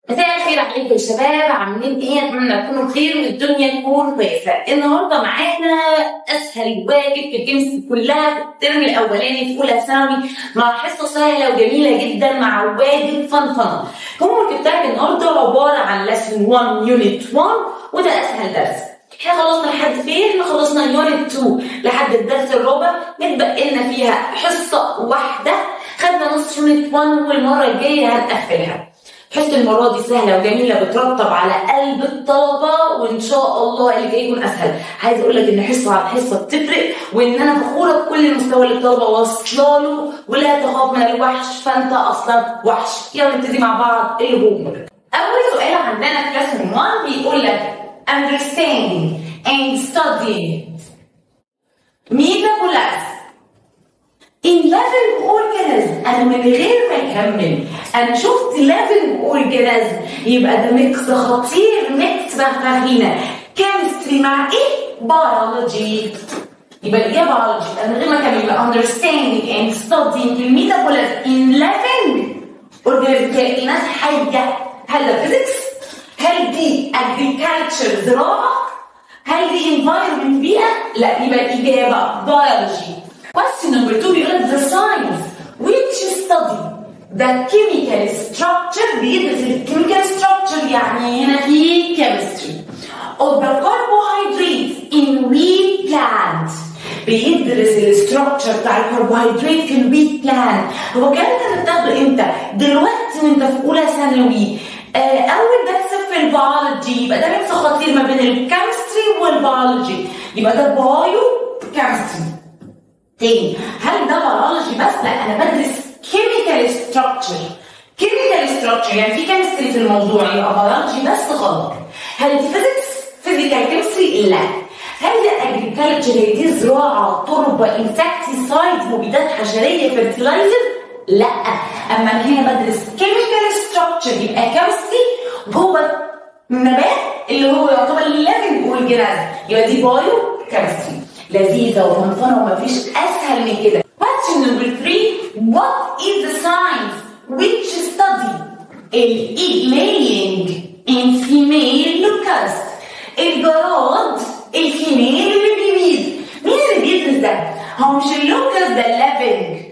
مساء الخير عليكم يا شباب عاملين ايه اتمنى تكونوا بخير والدنيا تكون كويسه النهارده معانا اسهل واجب في الجيمز كلها في الترم الاولاني في اولى ثانوي مع حصه سهله وجميله جدا مع واجب فنفنه الهوم بتاعك النهارده عباره عن لسن 1 يونت 1 وده اسهل درس احنا خلصنا لحد فين؟ احنا خلصنا يونت 2 لحد الدرس الرابع متبقي لنا فيها حصه واحده خدنا نص يونت 1 والمره الجايه هنقفلها حس المرة دي سهلة وجميلة بترطب على قلب الطلبة وإن شاء الله اللي جاي يكون أسهل. عايز أقول لك إن حصة عن حصة بتفرق وإن أنا فخورة بكل المستوى اللي الطلبة واصلة له ولا تخاف من الوحش فأنت أصلا وحش. يلا نبتدي مع بعض الهوم أول سؤال عندنا في lesson 1 بيقول لك understanding and studying metabolism in living organism انا من غير ما اكمل انا شفت living organism يبقى ده ميكس خطير ميكس بقى فاهمينه كيمستري مع ايه؟ بيولوجي يبقى ايه بيولوجي انا من غير ما اكمل يبقى understanding and studying the metabolism in living organism كائنات حيه هل ده فيزيكس؟ هل دي agriculture زراعه؟ هل دي environment بيئه؟ لا يبقى الاجابه بيولوجي Question number two بيقول لك the science which study the chemical structure بيدرس الكيميكال structure يعني هنا في chemistry of the carbohydrates in wheat plant بيدرس الستراكشر بتاع الكربوهيدرات في الويت بلان هو الكلام ده بتاخده امتى؟ دلوقتي وانت في اولى ثانوي آه اول درس في البيولوجي يبقى ده ميكس خطير ما بين الكيمستري والبيولوجي يبقى ده بايو كيمستري تاني هل ده بيولوجي بس؟ لا انا بدرس كيميكال ستراكشر كيميكال ستراكشر يعني في كيمستري في الموضوع يبقى بيولوجي بس غلط هل دي فيزيكس؟ فيزيكال كيمستري؟ لا هل ده اجريكلتشر هي دي زراعه تربه انسكتيسايد مبيدات حشريه فيرتلايزر؟ لا اما انا هنا بدرس كيميكال ستراكشر يبقى كيمستري جوه النبات اللي هو يعتبر الليفنج اورجانيزم يبقى دي بايو كيمستري لذيذة وفنفنة ومفيش أسهل من كده. Question number three What is the science which study egg laying in female locust الجراد الفيميل اللي بيبيض مين اللي بيدرس ده؟ هو مش اللوكس ده اللافنج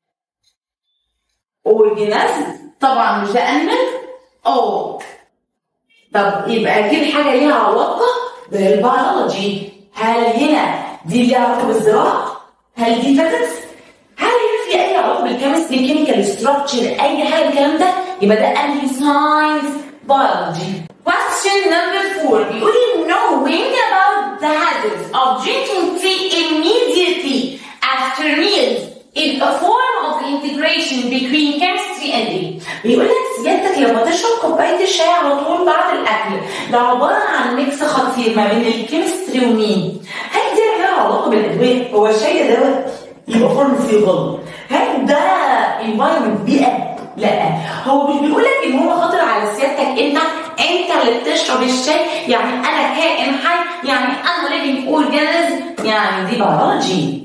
اورجانيزم طبعا مش ده انيمال اه طب يبقى اكيد حاجه ليها علاقه بالبيولوجي هل هنا دي ليها علاقه بالزراعه؟ هل دي فيزيكس؟ هل هنا في اي علاقه بالكيمستري كيميكال ستراكشر اي حاجه الكلام ده؟ يبقى ده انهي ساينس بيولوجي. Question number four بيقول لي knowing about the hazards of drinking tea immediately after meals is a form of integration between chemistry and tea. بيقول لك سيادتك لما تشرب كوبايه الشاي على طول بعد الاكل ده عباره عن ميكس خطير ما بين الكيمستري ومين؟ هل دي لها علاقه بالادويه؟ هو الشاي ده دوت يبقى فارماسي غلط. هل ده انفايرمنت بيئه؟ لا هو مش بيقول لك ان هو خطر على سيادتك انت انت اللي بتشرب الشاي يعني انا كائن حي يعني انا ليفنج اورجانيزم يعني دي بيولوجي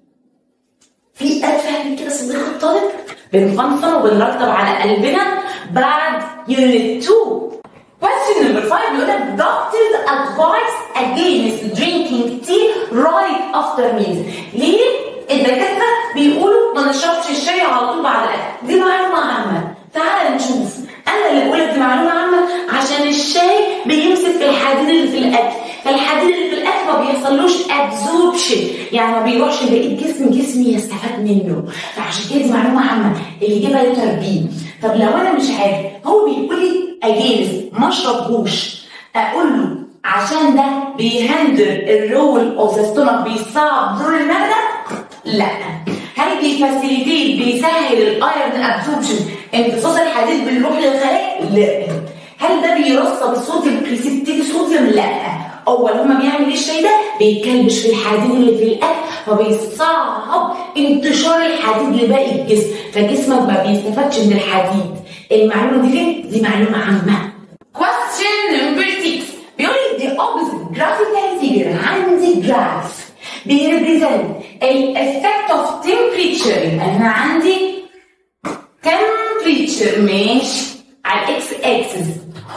في اتفه من كده صديق الطالب بنفنفن وبنرتب على قلبنا بعد يونت 2 Question number 5 بيقول لك doctors advise against drinking tea right after meals. ليه؟ الدكاترة بيقولوا ما نشربش الشاي على طول بعد الأكل. دي معلومة عامة. تعال نشوف. أنا اللي بقول لك دي معلومة عامة عشان الشاي بيمسك في الحديد اللي في الأكل. فالحديد اللي في الأكل ما بيحصلوش absorption يعني ما بيروحش بقية الجسم جسمي يستفاد منه. فعشان كده دي معلومة عامة اللي يجيبها لتر بي. طب لو أنا مش عارف هو بيقول لي اجيز ما اشربهوش اقول له عشان ده بيهندل الرول اوف ذا ستومك بيصعب دور المعده لا هل بيفاسيليتيت بيسهل الايرون ابسوربشن امتصاص الحديد بيروح للخلايا لا هل ده بيرصد الصوديوم بريسبتيت صوديوم لا اول هما بيعمل الشاي ده بيكلبش في الحديد اللي في الاكل فبيصعب انتشار الحديد لباقي الجسم فجسمك ما بيستفادش من الحديد المعلومه دي فين؟ دي معلومه عامه. Question number 6 بيقول لي the opposite graphical figure عندي جراف بيريبريزنت الافكت اوف temperature يبقى انا عندي temperature ماشي على الاكس اكسس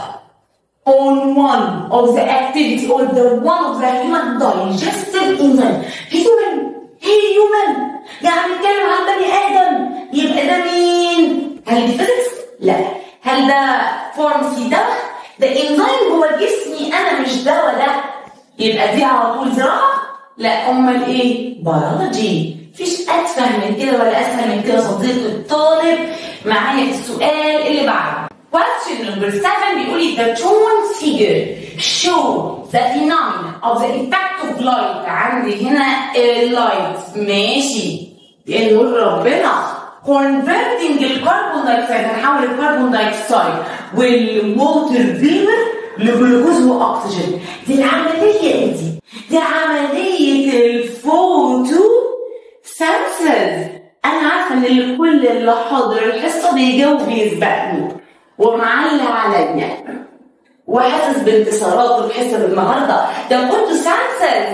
on one of the activity or the one of the human digestive enzyme human human يعني بنتكلم عن بني ادم يبقى ده مين؟ هل دي فيزيكس؟ لا هل ده فارمسي دواء؟ ده انزيم جوه جسمي انا مش دواء ده يبقى دي على طول زراعه؟ لا امال ايه؟ بيولوجي مفيش اتفه من كده ولا اسهل من كده صديقي الطالب معايا في السؤال اللي بعده Question number seven بيقول لي the shown figure show the phenomena of the effect of light عندي هنا اللايت ماشي نقول ربنا converting الكربون دايوكسيد هنحول الكربون دايوكسيد والووتر فيبر لجلوكوز واكسجين دي العمليه ايه دي؟ دي عمليه الفوتو سنسز انا عارفه ان كل اللي حاضر الحصه بيجاوب بيسبقني ومعلق عليا وحاسس بانتصارات الحصه النهارده ده كنت سانسز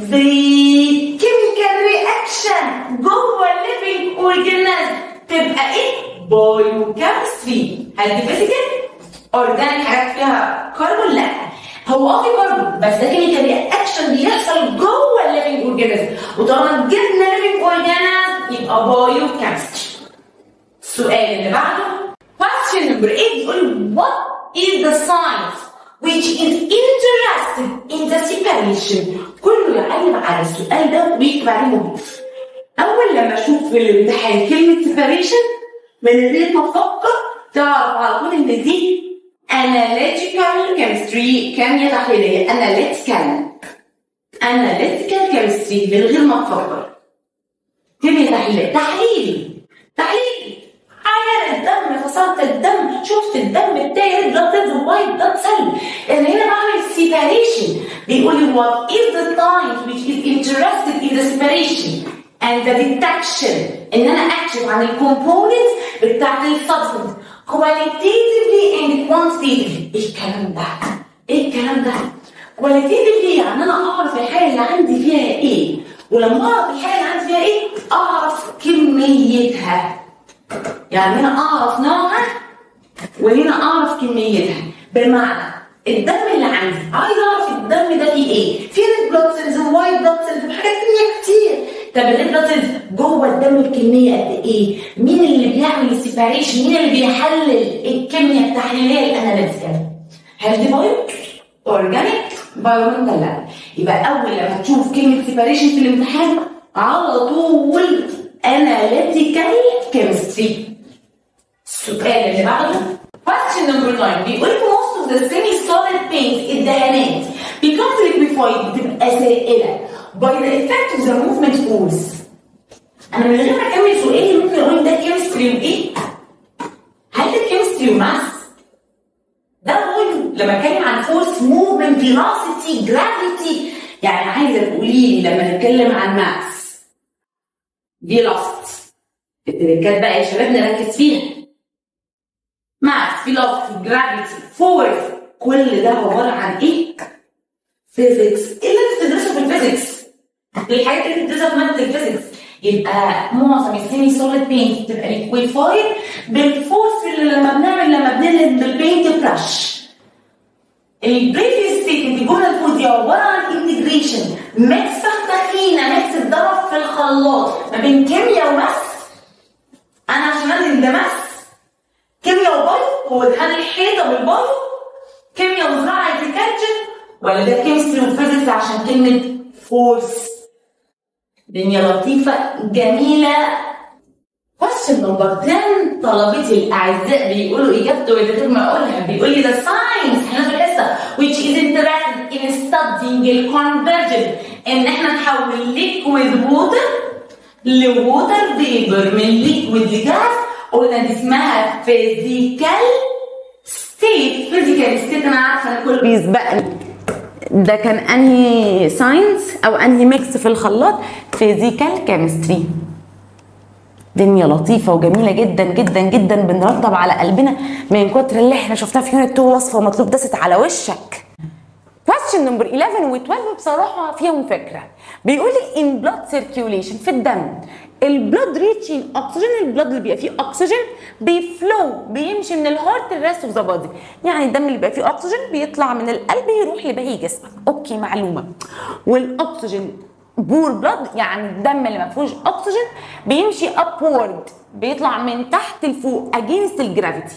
the chemical reaction جوه الليفنج اورجانيزم تبقى ايه؟ بايوكيمستري هل دي فيزيكال؟ اورجانيك حاجات فيها كربون؟ لا هو اه في كربون بس ده كيميكال رياكشن بيحصل جوه الليفنج اورجانيزم وطالما جبنا ليفنج اورجانيزم يبقى بايوكيمستري السؤال اللي بعده Question number 8 بيقول what is the science which is interested in the separation كله يعلم على السؤال ده ويكتب عليه مضيف اول لما اشوف في الامتحان كلمه separation من غير ما افكر تعرف على طول ان دي analytical chemistry كيمياء تحليليه analytical analytical chemistry من غير ما تفكر كيمياء تحليليه تحليلي تحليلي عيان الدم فصلت الدم شفت الدم بتاعي ريد بلاد سيلز وايت بلاد سيل انا هنا بعمل separation بيقول لي what is the science which is interested in the separation and the detection ان انا اكشف عن الكومبوننتس بتاعت السبستنس qualitatively and quantitatively ايه الكلام ده؟ ايه الكلام ده؟ qualitatively يعني انا اعرف الحاجه اللي عندي فيها ايه ولما اعرف الحاجه اللي عندي فيها ايه اعرف كميتها يعني هنا اعرف نوعها وهنا اعرف كميتها بمعنى الدم اللي عندي عايز اعرف الدم ده فيه ايه في ريد بلاد سيلز ووايت بلاد سيلز وحاجات تانية كتير طب الريد بلاد سيلز جوه الدم الكميه قد ايه مين اللي بيعمل السيباريشن مين اللي بيحلل الكميه التحليليه الاناليتيكال هل دي بايو اورجانيك بايومنتال لا يبقى اول لما تشوف كلمه سيباريشن في الامتحان على طول analytical chemistry السؤال اللي بعده question number 9 بيقول most of the semi solid paints الدهانات becomes liquefied بتبقى سائله by the effect of the movement force انا من غير ما اكمل سؤالي ممكن اقول ده كيمستري وايه؟ هل ده كيمستري وماس؟ ده بقول لما اتكلم عن فورس موفمنت فيلوسيتي جرافيتي يعني عايزه تقولي لي لما نتكلم عن ماس فيلوسيتي التركات بقى يا شباب نركز فيها ماس فيلوسيتي جرافيتي فورس كل ده عباره عن ايه؟ فيزيكس ايه اللي انت بتدرسه في الفيزيكس؟ الحاجات اللي بتدرسها في ماده الفيزيكس يبقى معظم السيمي سوليد بينت بتبقى ليكويفايد بالفورس اللي لما بنعمل لما بنقلب بالبينت برش البريفيس ستيتمنت الجمله الفوق دي عباره عن انتجريشن ميكس تخينه ميكس اتضرب في الخلاط ما بين كيمياء وماس انا عشان انزل ده ماس كيمياء وبايو هو دهان الحيطه بالبايو كيمياء وزراعه اجريكلتشر ولا ده كيمستري وفيزيكس عشان كلمه فورس دنيا لطيفة جميلة question number 10 طلبتي الأعزاء بيقولوا إجابته من غير ما أقولها بيقول لي the science احنا في الحصة which is interested in studying the conversion إن احنا نحول liquid water لووتر فيبر من liquid لجاز قلنا دي اسمها physical state physical state أنا عارفة إن كل بيسبقني ده كان انهي ساينس او انهي ميكس في الخلاط فيزيكال كيمستري دنيا لطيفة وجميلة جدا جدا جدا بنرطب على قلبنا من كتر اللي احنا شفناه في يونت 2 وصفة مطلوب دست على وشك question number 11 و 12 بصراحة فيهم فكرة بيقول لي in blood circulation في الدم البلود ريتشنج اكسجين البلود اللي بيبقى فيه اكسجين بيفلو بيمشي من الهارت للريست اوف ذا بودي يعني الدم اللي بيبقى فيه اكسجين بيطلع من القلب يروح لباقي جسمك اوكي معلومه والاكسجين بور بلاد يعني الدم اللي ما فيهوش اكسجين بيمشي ابورد بيطلع من تحت لفوق اجينست الجرافيتي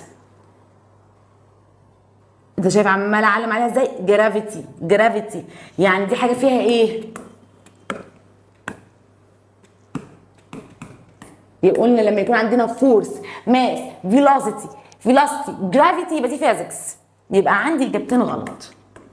انت شايف عمال اعلم عليها ازاي جرافيتي جرافيتي يعني دي حاجه فيها ايه قلنا لما يكون عندنا فورس ماس فيلوسيتي فيلوسيتي جرافيتي يبقى دي فيزيكس يبقى عندي اجابتين غلط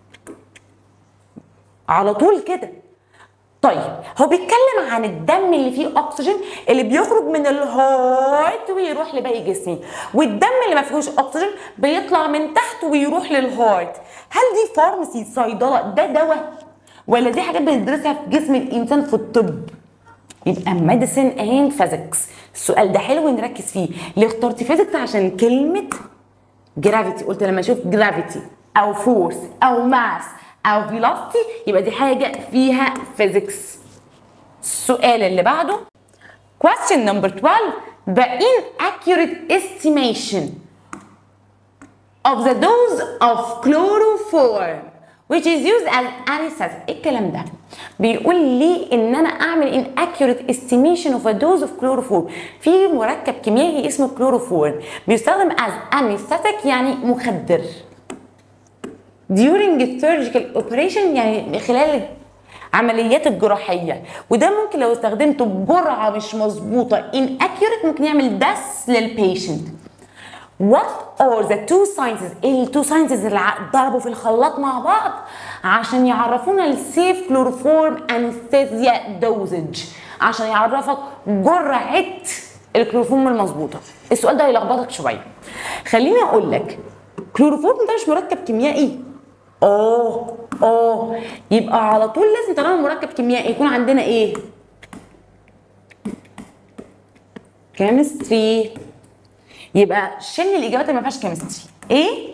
على طول كده طيب هو بيتكلم عن الدم اللي فيه اكسجين اللي بيخرج من الهارت ويروح لباقي جسمي والدم اللي ما فيهوش اكسجين بيطلع من تحت ويروح للهارت هل دي فارماسي صيدله ده دواء ولا دي حاجات بندرسها في جسم الانسان في الطب يبقى ميديسن اند فيزيكس السؤال ده حلو نركز فيه ليه اخترت فيزيكس عشان كلمه جرافيتي قلت لما اشوف جرافيتي او فورس او ماس او فيلوسيتي يبقى دي حاجه فيها فيزيكس السؤال اللي بعده question number 12 the inaccurate estimation of the dose of chloroform which is used as anesthetic ايه الكلام ده بيقول لي ان انا اعمل inaccurate estimation of a dose of chloroform في مركب كيميائي اسمه كلوروفورم بيستخدم as anesthetic يعني مخدر during the surgical operation يعني خلال عمليات الجراحية وده ممكن لو استخدمته بجرعة مش مظبوطة inaccurate ممكن يعمل دس للبيشنت What are the two sciences ايه التو ساينسز اللي ضربوا في الخلاط مع بعض عشان يعرفونا السيف كلوروفورم انستيزيا دوزج عشان يعرفك جرعة الكلوروفورم المظبوطة السؤال ده هيلخبطك شوية خليني اقول لك كلوروفورم ده مش مركب كيميائي اه اه يبقى على طول لازم طالما مركب كيميائي يكون عندنا ايه كيمستري يبقى شيل الاجابات اللي ما فيهاش كيمستري ايه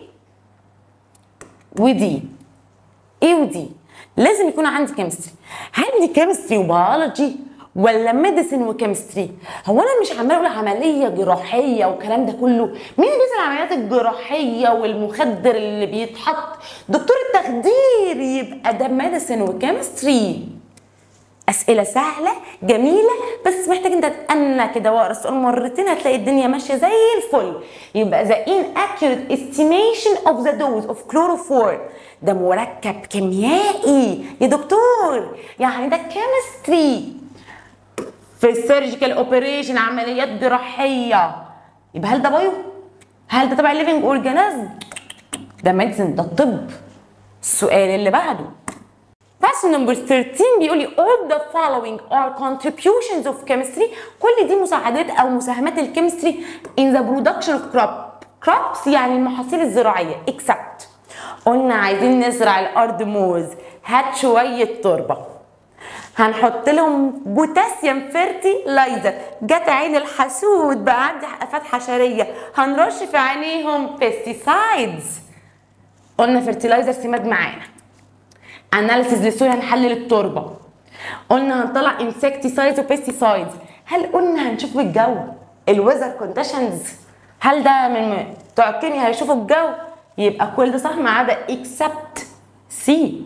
ودي ايه ودي لازم يكون عندي كيمستري هل دي كيمستري وبيولوجي ولا ميديسن وكيمستري هو انا مش عمال اقول عمليه جراحيه والكلام ده كله مين اللي بيسال العمليات الجراحيه والمخدر اللي بيتحط دكتور التخدير يبقى ده ميديسن وكيمستري اسئله سهله جميله بس محتاج انت تتأنى كده واقرا السؤال مرتين هتلاقي الدنيا ماشيه زي الفل يبقى the inaccurate estimation of the dose of chloroform ده مركب كيميائي يا دكتور يعني ده كيمستري في السيرجيكال اوبريشن عمليات جراحيه يبقى هل ده بايو هل ده تبع الليفنج اورجانيزم ده ميديسن ده الطب السؤال اللي بعده Question number 13 بيقول لي all the following are contributions of chemistry كل دي مساعدات او مساهمات الكيمستري in the production of crop crops يعني المحاصيل الزراعيه except قلنا عايزين نزرع الارض موز هات شويه تربه هنحط لهم بوتاسيوم فيرتيلايزر جت عين الحسود بقى عندي افات حشريه هنرش في عينيهم بيستيسايدز قلنا فيرتيلايزر سماد معانا اناليسيز للسويل هنحلل التربه قلنا هنطلع انسكتيسايدز وبيستيسايدز هل قلنا هنشوف الجو الويذر كونديشنز هل ده من بتوع الكيمياء هيشوفوا الجو يبقى كل ده صح ما عدا اكسبت سي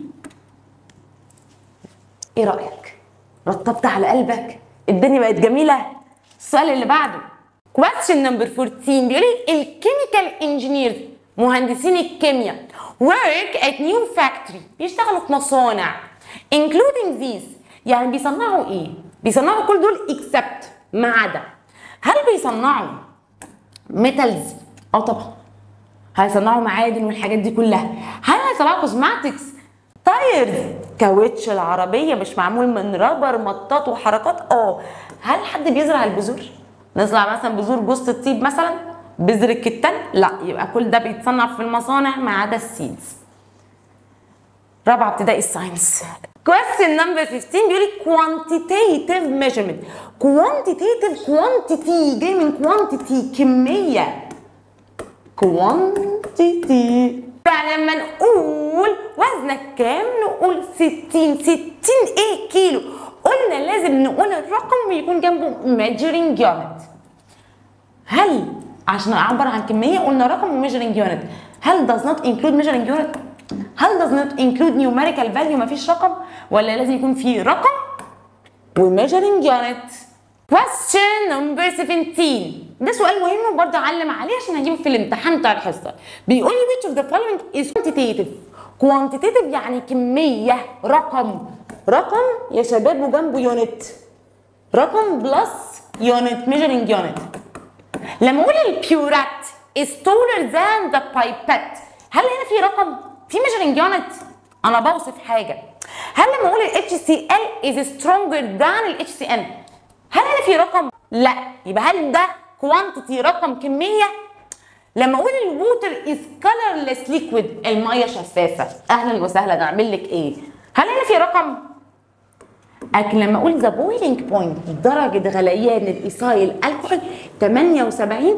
ايه رايك رطبت على قلبك الدنيا بقت جميله السؤال اللي بعده question number 14 بيقول لي الكيميكال انجينيرز مهندسين الكيمياء work at new factory بيشتغلوا في مصانع including these يعني بيصنعوا ايه بيصنعوا كل دول except ما عدا هل بيصنعوا ميتالز اه طبعا هيصنعوا معادن والحاجات دي كلها هل هيصنعوا كوزماتكس تايرز كاوتش العربيه مش معمول من رابر مطاط وحركات اه هل حد بيزرع البذور نزرع مثلا بذور جوز الطيب مثلا بذر الكتان لا يبقى كل ده بيتصنع في المصانع ما عدا السيدز رابعه ابتدائي الساينس question number 15 بيقول لي quantitative measurement quantitative quantity جاي من quantity كميه quantity فلما نقول وزنك كام نقول 60 60 ايه كيلو قلنا لازم نقول الرقم ويكون جنبه measuring unit هل عشان اعبر عن كميه قلنا رقم وميجرنج يونت هل does not include measuring unit هل does not include numerical value مفيش رقم ولا لازم يكون في رقم وميجرنج يونت question number 17 ده سؤال مهم وبرضه اعلم عليه عشان هجيبه في الامتحان بتاع الحصه بيقول لي which of the following is quantitative quantitative يعني كميه رقم رقم يا شباب وجنبه يونت رقم بلس يونت ميجرنج يونت لما اقول البيورات is taller than the pipette هل هنا في رقم في measuring unit انا بوصف حاجه هل لما اقول ال HCl is stronger than ال HCN هل هنا في رقم لا يبقى هل ده quantity رقم كميه لما اقول الووتر از colorless liquid الميه شفافه اهلا وسهلا نعمل لك ايه هل هنا في رقم لكن لما اقول ذا بويلينج بوينت درجه غليان الايثايل الكحول 78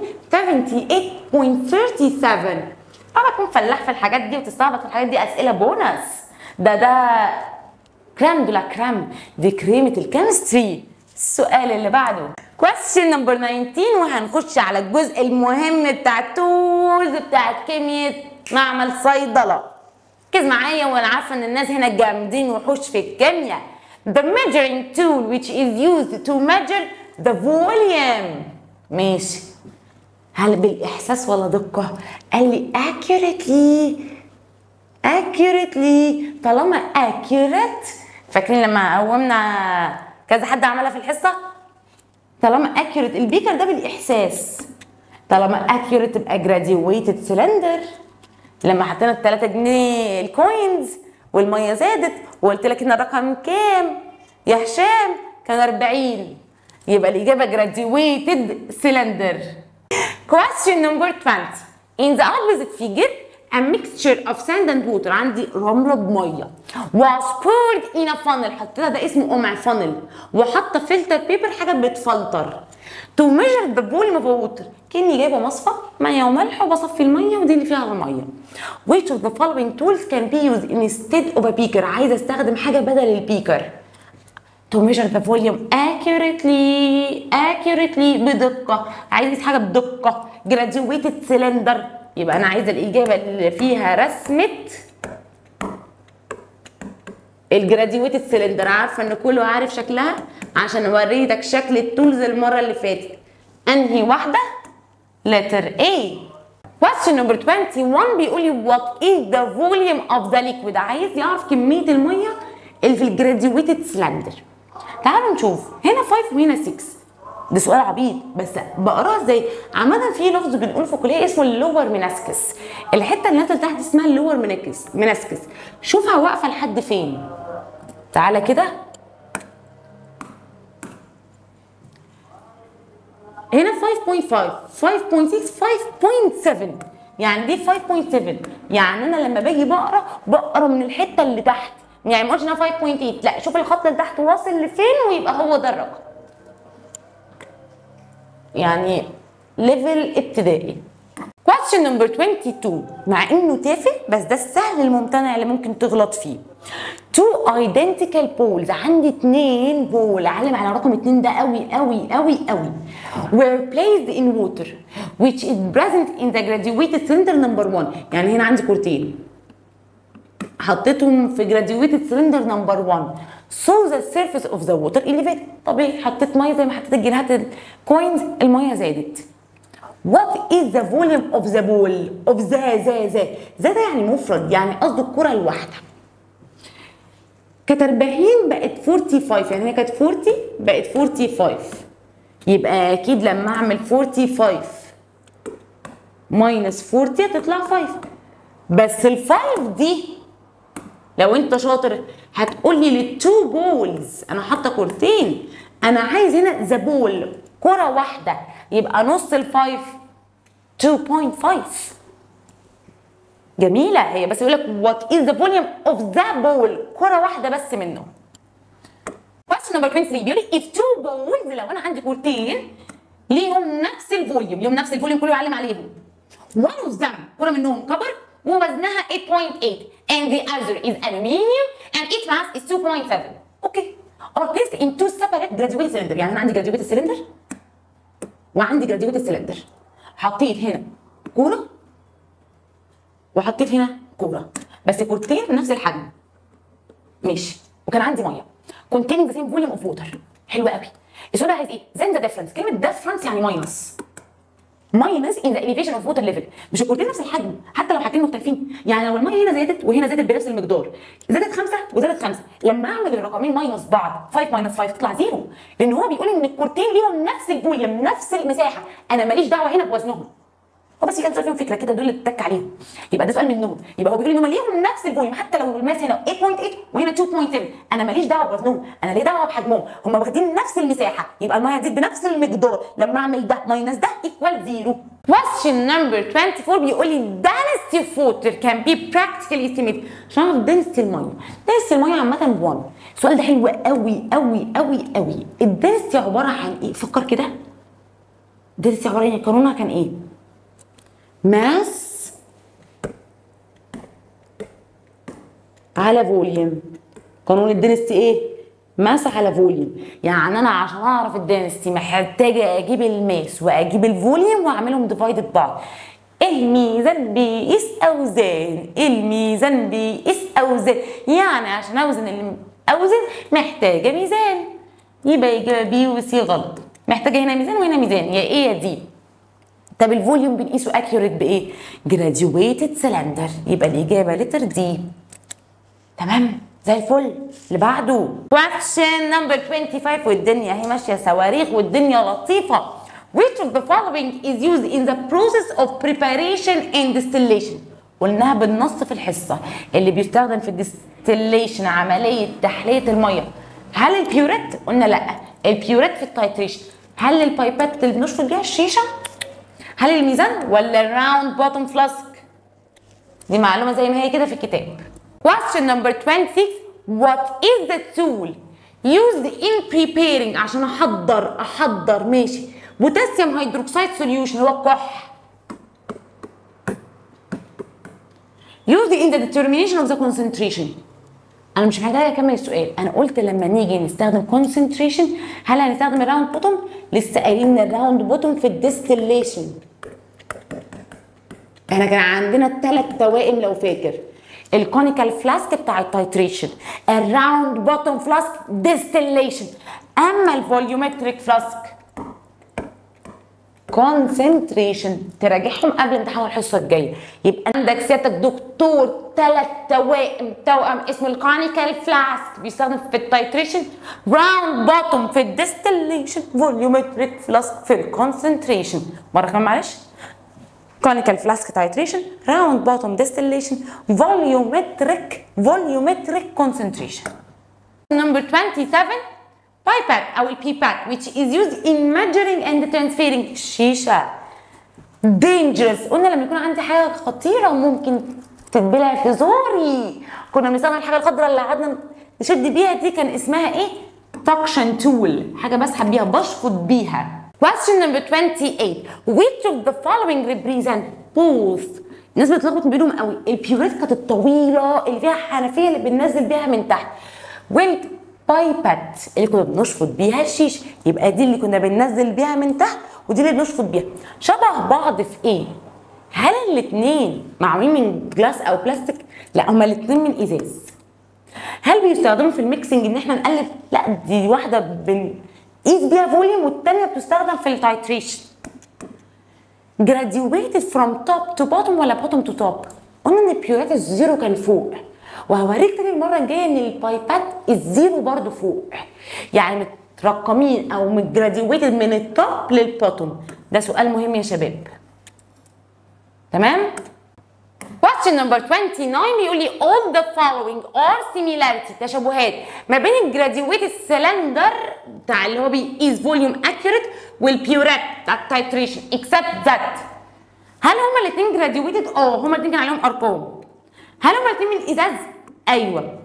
78.37 انا اكون فلاح في الحاجات دي وتستعبط في الحاجات دي اسئله بونس ده ده كريم دولا كريم دي كريمه الكيمستري السؤال اللي بعده question number 19 وهنخش على الجزء المهم بتاع التولز بتاعت كيمياء معمل صيدله ركز معايا وانا عارفه ان الناس هنا جامدين وحوش في الكيمياء the measuring tool which is used to measure the volume ماشي هل بالاحساس ولا دقه قال لي accurately accurately طالما accurate فاكرين لما قومنا كذا حد عملها في الحصه طالما accurate البيكر ده بالاحساس طالما accurate تبقى graduated cylinder لما حطينا ال 3 جنيه الكوينز والميه زادت وقلت لك ان الرقم كام يا هشام كان 40 يبقى الاجابه graduated cylinder question number 20 in the opposite figure a mixture of sand and water عندي رمله بميه was poured in a funnel حطيتها ده اسمه قمع فانل وحاطه فلتر بيبر حاجه بتفلتر to measure the volume of water كاني جايبه مصفى ميه وملح وبصفي الميه ودي اللي فيها الميه which of the following tools can be used instead of a beaker عايزه استخدم حاجه بدل البيكر to measure the volume accurately accurately بدقة عايز حاجة بدقة graduated cylinder يبقى أنا عايزة الإجابة اللي فيها رسمة الجراديويتد سيلندر عارفة إن كله عارف شكلها عشان وريتك شكل التولز المرة اللي فاتت أنهي واحدة؟ letter A question number 21 بيقول لي what is the volume of the liquid عايز يعرف كمية المية اللي في الجراديويتد سيلندر تعالوا نشوف هنا 5 وهنا 6 ده سؤال عبيط بس بقراه ازاي عامه في لفظ بنقول في الكليه اسمه اللور منسكس الحته اللي نازله تحت اسمها اللور منسكس منسكس شوفها واقفه لحد فين تعالى كده هنا 5.5 5.6 5.7 يعني دي 5.7 يعني انا لما باجي بقرا بقرا من الحته اللي تحت يعني ما قلتش انها 5.8 لا شوف الخط اللي تحت واصل لفين ويبقى هو ده الرقم يعني ليفل ابتدائي question number 22 مع انه تافه بس ده السهل الممتنع اللي ممكن تغلط فيه two identical poles عندي اتنين بول علم على رقم اتنين ده قوي قوي قوي قوي were placed in water which is present in the graduated cylinder number one يعني هنا عندي كورتين حطيتهم في graduated cylinder number 1 so the surface of the water elevated طبيعي حطيت ميه زي ما حطيت الجنيهات الكوينز الميه زادت what is the volume of the ball of ذا ذا ذا ذا ده يعني مفرد يعني قصده الكره الواحده كانت 40 بقت 45 يعني هي كانت 40 بقت 45 يبقى اكيد لما اعمل 45 ماينس 40 هتطلع 5 بس ال 5 دي لو انت شاطر هتقول لي للتو بولز انا حاطه كورتين انا عايز هنا ذا بول كره واحده يبقى نص الفايف 2.5 جميله هي بس يقول لك وات از ذا فوليوم اوف ذا بول كره واحده بس منه question number 23 بيقول لي if two balls لو انا عندي كورتين ليهم نفس الفوليوم ليهم نفس الفوليوم كله يعلم عليهم one of them كره منهم كبر ووزنها 8.8 and the other is aluminium and its mass is 2.7 اوكي are placed in two separate graduated cylinder يعني انا عندي graduated cylinder وعندي graduated cylinder حطيت هنا كوره وحطيت هنا كوره بس كورتين نفس الحجم ماشي وكان عندي ميه containing the same volume of water حلو قوي السؤال ده عايز ايه؟ then the difference كلمه difference يعني ماينس ماينس ان ذا elevation اوف ووتر ليفل مش الكورتين نفس الحجم حتى لو حاجتين مختلفين يعني لو الميه هنا زادت وهنا زادت بنفس المقدار زادت خمسه وزادت خمسه لما اعمل الرقمين ماينس بعض 5 ماينس 5 تطلع زيرو لان هو بيقول ان الكورتين ليهم نفس الفوليوم نفس المساحه انا ماليش دعوه هنا بوزنهم هو بس كان سؤال فيهم فكره كده دول اللي اتك عليهم يبقى ده سؤال منهم يبقى هو بيقول ان هم ليهم نفس الفوليوم حتى لو الماس هنا 8.8 وهنا 2.7 انا ماليش دعوه بوزنهم انا ليه دعوه بحجمهم هم واخدين نفس المساحه يبقى الميه هتزيد بنفس المقدار لما اعمل ده ماينس ده ايكوال زيرو question number 24 بيقول لي density of water can be practically estimated عشان اعرف density الميه density الميه عامه ب 1 السؤال ده حلو قوي قوي قوي قوي الدنسيتي عباره عن ايه فكر كده الدنسيتي عباره عن قانونها كان ايه ماس على فوليوم قانون الدنستي ايه ماس على فوليوم يعني انا عشان اعرف الدنستي محتاجه اجيب الماس واجيب الفوليوم واعملهم ديفايد ببعض الميزان بيقيس اوزان الميزان بيقيس اوزان يعني عشان اوزن الم- اوزن محتاجه ميزان يبقى اجابه بي وسي غلط محتاجه هنا ميزان وهنا ميزان يا ايه يا دي طب الفوليوم بنقيسه اكيوريت بايه؟ جراديويتد سلندر يبقى الاجابه لتر دي تمام زي الفل اللي بعده question number 25 والدنيا اهي ماشيه صواريخ والدنيا لطيفه which of the following is used in the process of preparation and distillation قلناها بالنص في الحصه اللي بيستخدم في الديستليشن عمليه تحليه الميه هل البيوريت قلنا لا البيوريت في التايتريشن هل البايبات اللي بنشفط بيها الشيشه هل الميزان ولا الراوند بوتوم فلاسك دي معلومه زي ما هي كده في الكتاب question number 26 what is the tool used in preparing عشان احضر احضر ماشي بوتاسيوم هيدروكسيد سوليوشن هو الكح used in the determination of the concentration انا مش محتاجه اكمل السؤال انا قلت لما نيجي نستخدم concentration هل هنستخدم الراوند بوتوم لسه قايلين الراوند بوتوم في الديستليشن احنا كان عندنا ثلاث توائم لو فاكر الكونيكال فلاسك بتاع التايتريشن الراوند بوتوم فلاسك ديستليشن اما الفوليومتريك فلاسك كونسنتريشن تراجعهم قبل امتحان الحصه الجايه يبقى عندك سيادتك دكتور ثلاث توائم توأم اسمه الكونيكال فلاسك بيستخدم في التايتريشن راوند بوتوم في الديستليشن فوليومتريك فلاسك في الكونسنتريشن مره كمان معلش conical flask titration round bottom distillation volumetric volumetric concentration number 27 pipette او البيبات which is used in measuring and transferring الشيشة dangerous قلنا لما يكون عندي حاجة خطيرة وممكن تتبلع في زوري كنا بنستخدم الحاجة الخضراء اللي قعدنا نشد بيها دي كان اسمها ايه؟ suction tool حاجة بسحب بيها بشفط بيها question number 28 which of the following represent both الناس بتلخبط بينهم قوي البيوريت كانت الطويله اللي فيها حنفيه اللي بننزل بيها من تحت والبايبات اللي كنا بنشفط بيها الشيش يبقى دي اللي كنا بننزل بيها من تحت ودي اللي بنشفط بيها شبه بعض في ايه هل الاثنين معمولين من جلاس او بلاستيك لا هما الاثنين من ازاز هل بيستخدموا في الميكسنج ان احنا نقلب لا دي واحده بنقيس بيها فوليوم والتانيه بتستخدم في التايتريشن graduated from top to bottom ولا bottom to top قلنا ان البيورات الزيرو كان فوق وهوريك تاني المره الجايه ان البايبات الزيرو برضو فوق يعني مترقمين او متجراديويتد من التوب للبوتوم ده سؤال مهم يا شباب تمام question number 29 بيقول لي all the following are similarity تشابهات ما بين الجراديويتد سلندر بتاع اللي هو بيقيس فوليوم accurate والبيورات بتاع التايتريشن except that هل هما الاثنين جراديويتد؟ اه هما الاثنين كان عليهم ارقام هل هما الاثنين من ازاز؟ ايوه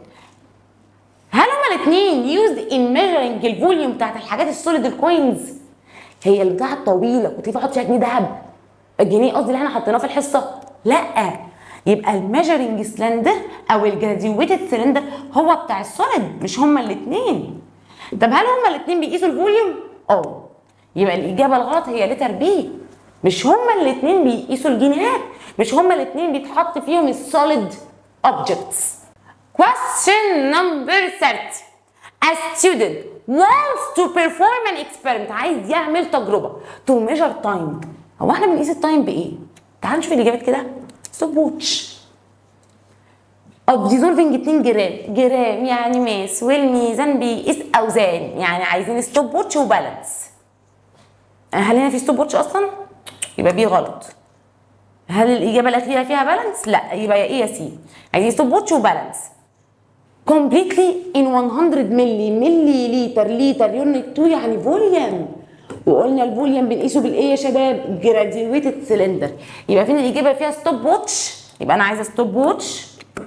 هل هما الاثنين used in measuring الفوليوم بتاعت الحاجات السوليد الكوينز هي البتاعه الطويله كنت بحط فيها جنيه ذهب الجنيه قصدي اللي احنا حطيناه في الحصه لا يبقى الميجرنج سلندر او الجراديويتد سلندر هو بتاع السوليد مش هما الاثنين طب هل هما الاثنين بيقيسوا الفوليوم اه يبقى الاجابه الغلط هي لتر بي مش هما الاثنين بيقيسوا الجينات مش هما الاثنين بيتحط فيهم السوليد objects question number 30 A student wants to perform an experiment عايز يعمل تجربة to measure time هو احنا بنقيس التايم بإيه؟ تعال نشوف الإجابات كده ستوب ووتش of dissolving 2 جرام جرام يعني ماس والميزان بيقيس أوزان يعني عايزين ستوب ووتش وبالانس هل هنا في ستوب ووتش أصلا؟ يبقى بي غلط هل الإجابة الأخيرة فيها بالانس؟ لا يبقى يا إيه يا سي عايزين ستوب ووتش وبالانس completely in 100 ملي ملي لتر لتر يونت 2 يعني فوليوم وقلنا الفوليوم بنقيسه بالايه يا شباب جراديويتد سلندر يبقى فين الاجابه فيها ستوب ووتش يبقى انا عايزه ستوب ووتش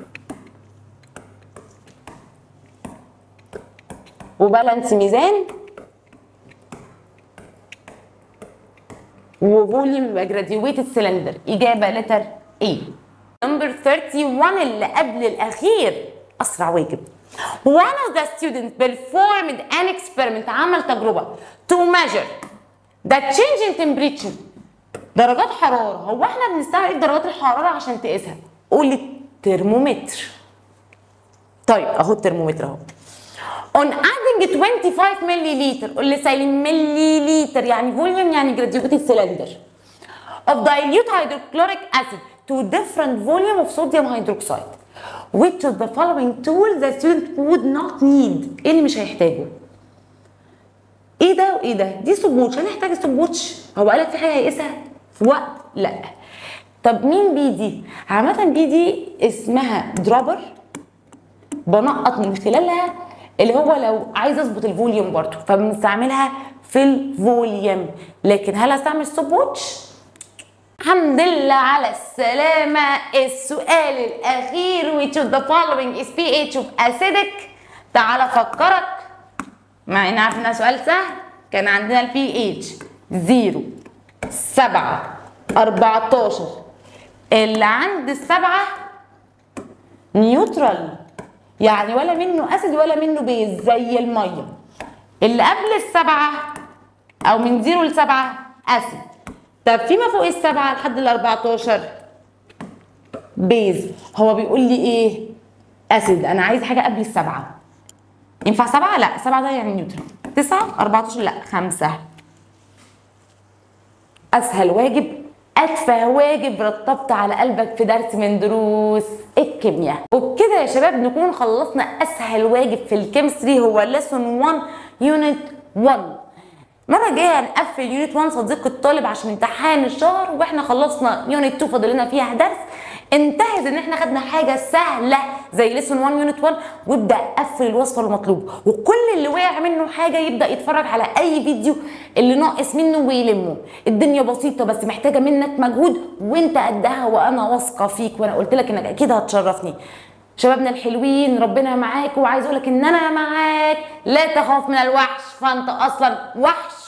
وبالانس ميزان وفوليوم يبقى جراديويتد سلندر اجابه لتر ايه نمبر 31 اللي قبل الاخير اسرع واجب one of the students performed an experiment عمل تجربه to measure the change in temperature درجات حراره هو احنا بنستعمل ايه درجات الحراره عشان تقيسها قول الترمومتر طيب اهو الترمومتر اهو on adding 25 ملي لتر قول لي سالم ملي لتر يعني فوليوم يعني graduated cylinder of dilute hydrochloric acid to different volume of sodium hydroxide which of the following tools the student would not need ايه اللي مش هيحتاجه ايه ده وايه ده دي ستوب ووتش هنحتاج ستوب ووتش هو قالك في حاجه هيقيسها في وقت لا طب مين بي دي عامه بي دي اسمها درابر بنقط من خلالها اللي هو لو عايز اظبط الفوليوم برضه فبنستعملها في الفوليوم لكن هل هستعمل ستوب ووتش الحمد لله على السلامة السؤال الأخير which of the following is pH of acidic تعال أفكرك مع إن عارف إنها سؤال سهل كان عندنا ال pH 0 7 14 اللي عند السبعة نيوترال يعني ولا منه أسيد ولا منه بيز زي المية اللي قبل السبعة أو من 0 لسبعة أسيد طب فيما فوق السبعة لحد ال 14 بيز هو بيقول لي ايه؟ اسيد انا عايز حاجة قبل السبعة ينفع سبعة؟ لا سبعة ده يعني نيوترال تسعة 14 لا خمسة اسهل واجب اتفه واجب رتبت على قلبك في درس من دروس الكيمياء وبكده يا شباب نكون خلصنا اسهل واجب في الكيمستري هو ليسون 1 يونت 1 المره الجايه هنقفل يونت 1 صديق الطالب عشان امتحان الشهر واحنا خلصنا يونت 2 فاضل لنا فيها درس انتهز ان احنا خدنا حاجه سهله زي ليسون 1 يونت 1 وابدا قفل الوصفه المطلوبه وكل اللي وقع منه حاجه يبدا يتفرج على اي فيديو اللي ناقص منه ويلمه الدنيا بسيطه بس محتاجه منك مجهود وانت قدها وانا واثقه فيك وانا قلت لك انك اكيد هتشرفني شبابنا الحلوين ربنا معاك وعايز اقول لك ان انا معاك لا تخاف من الوحش فانت اصلا وحش